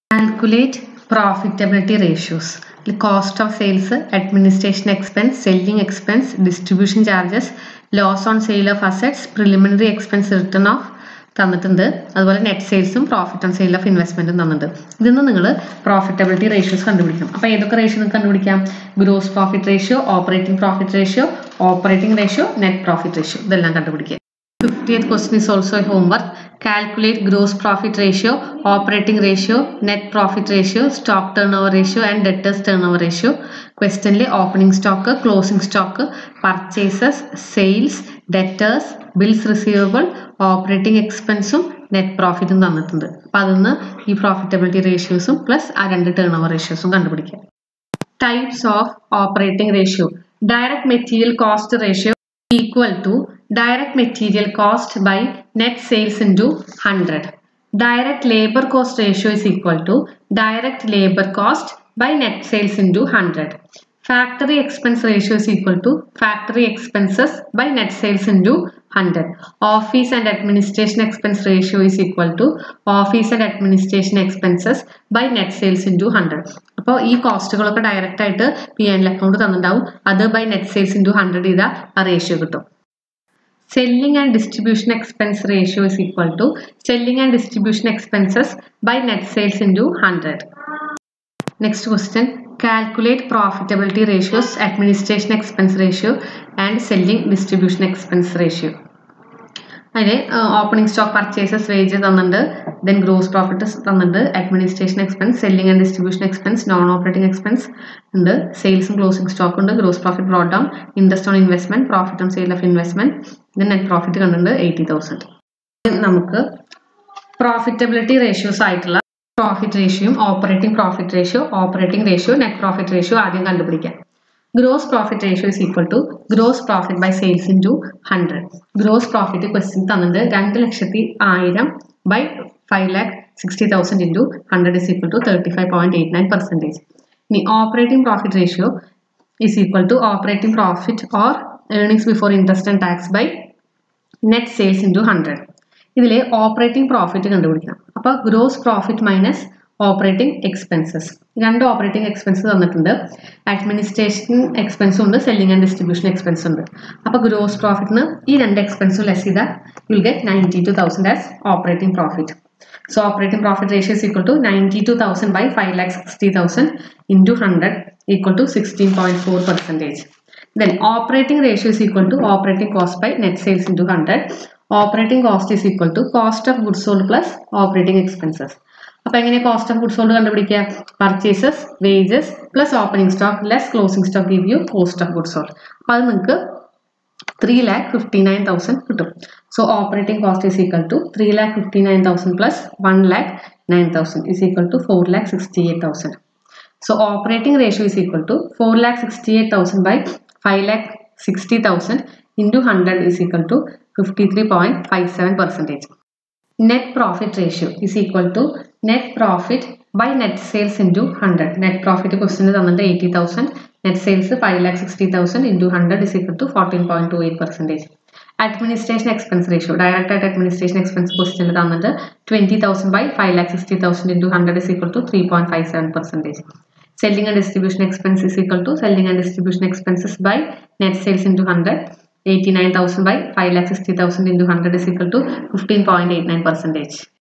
Calculate profitability ratios. The cost of sales, administration expense, selling expense, distribution charges, loss on sale of assets, preliminary expense return of തന്നിട്ടുണ്ട് അതുപോലെ net സെയിൽസും profit on sale of ഇൻവെസ്റ്റ്മെന്റും തന്നിട്ടുണ്ട് ഇതിൽ നിന്ന് നിങ്ങൾ profitability ratios കണ്ടുപിടിക്കണം അപ്പോൾ ഏതൊക്കെ റേഷ്യോ നിങ്ങൾക്ക് കണ്ടുപിടിക്കാം gross profit ratio operating profit ratio operating ratio net profit ratio ഇതെല്ലാം കണ്ടുപിടിക്കുക fiftieth question is also a homework. Calculate gross profit ratio, operating ratio, net profit ratio, stock turnover ratio and debtors turnover ratio. ക്വസ്റ്റനിൽ opening stock closing stock purchases sales debtors bills receivable operating എക്സ്പെൻസും net പ്രോഫിറ്റും തന്നിട്ടുണ്ട് അപ്പോൾ അതിന്ന് ഈ profitability റേഷ്യോസും plus ആ രണ്ട് turn turnover റേഷ്യോസും കണ്ടുപിടിക്കാം types of operating ratio direct material cost ratio equal to direct material cost by net sales into 100. Direct labor cost ratio is equal to direct labor cost by net sales into 100. Factory expense ratio is equal to factory expenses by net sales into 100. Office and administration expense ratio is equal to office and administration expenses by net sales into 100. അപ്പോൾ ഈ കോസ്റ്റുകളൊക്കെ direct ആയിട്ട് P N account തന്നിട്ടുണ്ടാവും അത് by net sales into hundred ചെയ്താൽ ആ ratio കിട്ടും selling and distribution expense ratio is equal to selling and distribution expenses by net sales into hundred next question calculate profitability ratios administration expense ratio and selling distribution expense ratio അതിന് opening stock purchases wage തന്നിട്ടുണ്ട് then gross profit തന്നിട്ടുണ്ട് administration expense selling and distribution expense non operating expense ഉണ്ട് സെയിൽസും closing stock ഉണ്ട് gross profit brought down interest on investment profit on sale of investment then net profit കണ്ടിട്ടുണ്ട് eighty thousand നമുക്ക് profitability ratios ആയിട്ടുള്ള profit റേഷ്യോയും operating profit ratio operating ratio net profit ratio ആദ്യം കണ്ടുപിടിക്കാം gross profit ratio is equal to gross profit by sales into hundred gross profit question തന്നിട്ട് രണ്ട് ലക്ഷത്തി ആയിരം by five lakh sixty thousand into hundred is equal to thirty five point eight nine percentage ഇനി operating profit ratio is equal to operating profit or earnings before interest and tax by net sales into hundred ഇതിൽ operating profit കണ്ടുപിടിക്കണം അപ്പോൾ gross profit minus operating expenses രണ്ട് operating expense തന്നിട്ടുണ്ട് administration എക്സ്പെൻസും ഉണ്ട് selling and distribution expense ഉണ്ട് അപ്പോൾ gross പ്രോഫിറ്റിന് ഈ രണ്ട് എക്സ്പെൻസും ലെസ് ചെയ്താൽ you'll get ninety two thousand as operating profit so operating profit ratio is equal to 92,000 by 5,60,000 into 100 equal to 16.4 percentage. Then operating ratio is equal to operating cost by net sales into 100. Operating cost is equal to cost of goods sold plus operating expenses. അപ്പോൾ എങ്ങനെ cost of goods sold കണ്ടുപിടിക്കുക purchases wages plus opening stock less closing stock give you cost of goods sold അപ്പോൾ അത് നിങ്ങൾക്ക് three lakh fifty nine thousand കിട്ടും so operating cost is equal to three lakh fifty nine thousand plus one lakh nine thousand is equal to four lakh sixty eight thousand so operating ratio is equal to four lakh sixty eight thousand by five lakh sixty thousand into hundred is equal to fifty three point five seven percentage net profit ratio is equal to net profit by net sales into hundred net profit ക്വസ്റ്റിന് തന്നിട്ട് eighty thousand net sales five lakh sixty thousand into hundred is equal to fourteen point two eight percentage administration expense ratio direct ആയിട്ട് administration expense ക്വസ്റ്റിന് തന്നിട്ട് twenty thousand by five lakh sixty thousand into hundred is equal to three point five seven percentage selling and distribution expense is equal to selling and distribution expenses by net sales into hundred eighty nine thousand by five lakh sixty thousand into hundred is equal to fifteen point eight nine percentage